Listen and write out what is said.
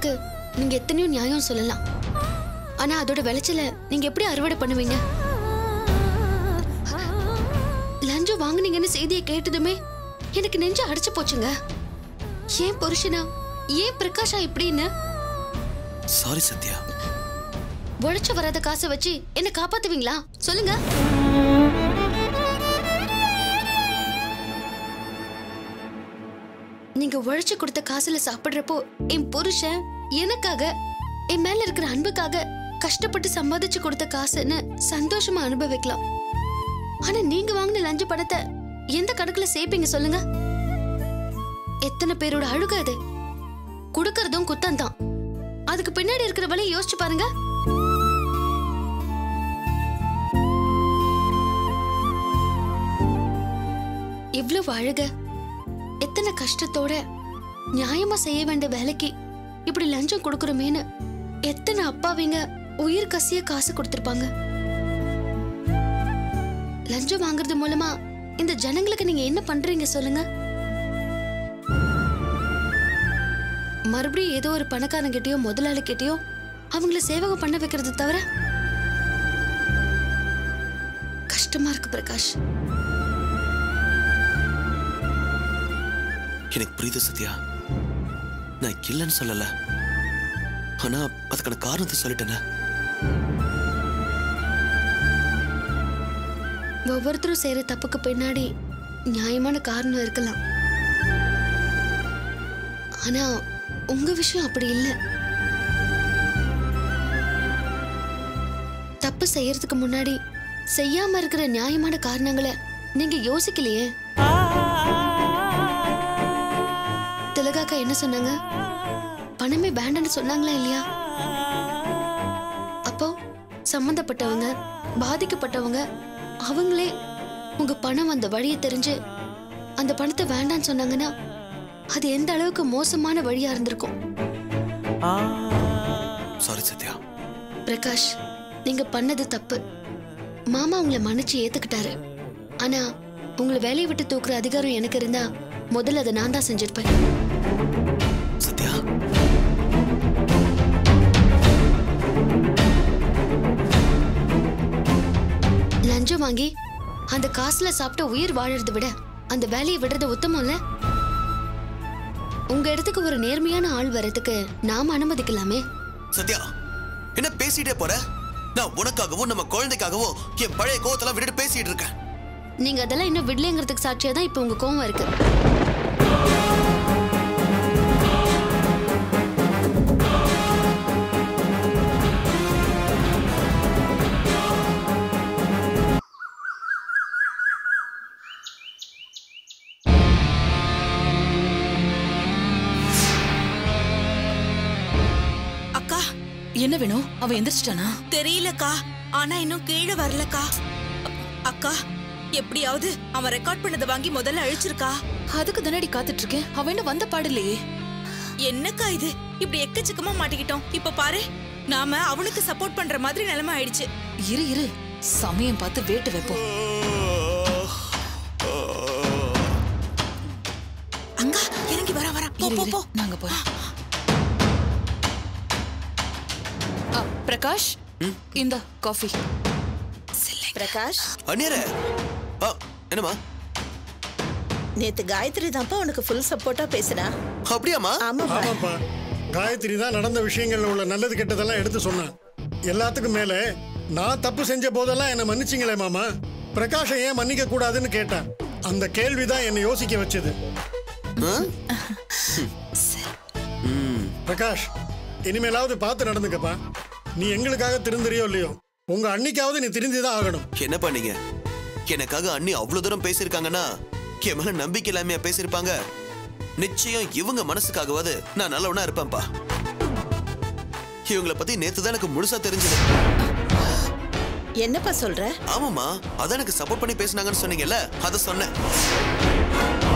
தப்புக்கு நீங்க எத்தனையோ நியாயம் சொல்லலாம் ஆனா அதோட விளைச்சல நீங்க எப்படி அறுவடை பண்ணுவீங்க லஞ்சம் வாங்குனீங்கன்னு செய்தியை கேட்டதுமே எனக்கு நெஞ்சு அடைச்சு போச்சுங்க ஏன் புருஷனா ஏன் பிரகாஷா இப்படின்னு சாரி சத்யா உழைச்சு வராத காசை வச்சு என்ன காப்பாத்துவீங்களா சொல்லுங்க நீங்க உழைச்சு கொடுத்த காசுல சாப்பிடுறப்போ என் புருஷன் எனக்காக என் மேல இருக்கிற அன்புக்காக கஷ்டப்பட்டு சம்பாதிச்சு கொடுத்த காசுன்னு சந்தோஷமா அனுபவிக்கலாம் ஆனா நீங்க வாங்கின லஞ்ச பணத்தை எந்த கணக்குல சேர்ப்பீங்க சொல்லுங்க எத்தனை பேரோட அழுக அது கொடுக்கறதும் குத்தம் தான் அதுக்கு பின்னாடி இருக்கிற வழி யோசிச்சு பாருங்க இவ்வளவு அழுக எத்தனை கஷ்டத்தோட நியாயமா செய்ய வேண்டிய வேலைக்கு இப்படி லஞ்சம் கொடுக்கறோமேன்னு எத்தனை அப்பாவிங்க உயிர் கசிய காசு கொடுத்திருப்பாங்க லஞ்சம் வாங்குறது மூலமா இந்த ஜனங்களுக்கு நீங்க என்ன பண்றீங்க சொல்லுங்க மறுபடியும் ஏதோ ஒரு பணக்காரங்கிட்டயோ முதலாளி கிட்டயோ அவங்கள சேவகம் பண்ண வைக்கிறது தவிர கஷ்டமா இருக்கு பிரகாஷ் எனக்கு புரியுது சத்யா நான் இல்லைன்னு சொல்லல ஆனா அதுக்கான காரணத்தை சொல்லிட்டேனே ஒவ்வொருத்தரும் செய்யற தப்புக்கு பின்னாடி நியாயமான காரணம் இருக்கலாம் ஆனா உங்க விஷயம் அப்படி இல்ல தப்பு செய்யறதுக்கு முன்னாடி செய்யாம இருக்கிற நியாயமான காரணங்களை நீங்க யோசிக்கலையே திலகாக்கா என்ன சொன்னாங்க பணமே வேண்டான்னு சொன்னாங்களா இல்லையா அப்போ சம்பந்தப்பட்டவங்க பாதிக்கப்பட்டவங்க அவங்களே உங்க பணம் அந்த வழியை தெரிஞ்சு அந்த பணத்தை வேண்டான்னு சொன்னாங்கன்னா அது எந்த அளவுக்கு மோசமான வழியா இருந்திருக்கும் சாரி சத்யா பிரகாஷ் நீங்க பண்ணது தப்பு மாமா உங்களை மன்னிச்சு ஏத்துக்கிட்டாரு ஆனா உங்களை வேலையை விட்டு தூக்குற அதிகாரம் எனக்கு இருந்தா முதல்ல அதை நான் தான் செஞ்சிருப்பேன் சத்யா லஞ்சம் வாங்கி அந்த காசுல சாப்பிட்டு உயிர் வாழறதை விட அந்த வேலையை விடுறது உத்தமம்ல உங்க இடத்துக்கு ஒரு நேர்மையான ஆள் வர்றதுக்கு நாம அனுமதிக்கலாமே சத்யா என்ன பேசிட்டே போற நான் உனக்காகவோ நம்ம குழந்தைக்காகவோ என் பழைய கோவத்தெல்லாம் விட்டுட்டு பேசிட்டு இருக்கேன் நீங்க அதெல்லாம் இன்னும் விடலைங்கிறதுக்கு சாட்சியா தான் இப்ப உங்க கோவம் இருக்கு அக்கா என்ன வேணும் அவன் எந்திரிச்சிட்டானா தெரியலக்கா ஆனா இன்னும் கீழே வரலக்கா அ- அக்கா எப்படியாவது அவன் ரெக்கார்ட் பண்ணதை வாங்கி முதல்ல அழிச்சிருக்கா அதுக்கு தானடி காத்துட்டு இருக்கேன் அவன் இன்னும் வந்த பாடில்லையே என்னக்கா இது இப்படி எக்கச்சக்கமா மாட்டிக்கிட்டோம் இப்ப பாரு நாம அவனுக்கு சப்போர்ட் பண்ற மாதிரி நிலைமை ஆயிடுச்சு இரு இரு சமயம் பார்த்து வேட்டு வைப்போம் அக்கா இறங்கி வர வர போ இரு, போ இரு, போ நாங்க போறோம் ஆ, பிரகாஷ் இந்த காஃபி பிரகாஷ் அந்நியரே ஆ என்னம்மா நேத்து காயத்ரி தான்ப்பா உனக்கு ஃபுல் சப்போர்ட்டா பேசுனா அப்படியாம்மா ஆமாப்பா ஆமாப்பா காயத்ரி தான் நடந்த விஷயங்கள்ல உள்ள நல்லது கெட்டதெல்லாம் எடுத்து சொன்னான் எல்லாத்துக்கும் மேல நான் தப்பு செஞ்ச போதெல்லாம் என்னை மன்னிச்சிங்களே மாமா பிரகாஷை ஏன் மன்னிக்க கூடாதுன்னு கேட்டான் அந்த கேள்விதான் என்னை யோசிக்க வச்சது ஆ? பிரகாஷ் இனிமேலாவது பார்த்து நடந்துக்கப்பா நீ எங்களுக்காக திருந்துறியோ இல்லையோ உங்க அன்னிக்காவது நீ திருந்திதான் ஆகணும் என்ன பண்ணீங்க எனக்காக அண்ணி அவ்வளவு தூரம் பேசியிருக்காங்கன்னா என் மேல நம்பிக்கை இல்லாமையா பேசியிருப்பாங்க நிச்சயம் இவங்க மனசுக்காகவாது நான் நல்லவனா இருப்பேன்ப்பா இவங்கள பத்தி நேத்து தான் எனக்கு முழுசா தெரிஞ்சது என்னப்பா சொல்ற ஆமாமா அதான் எனக்கு சப்போர்ட் பண்ணி பேசுனாங்கன்னு சொன்னீங்கல்ல அத சொன்னேன்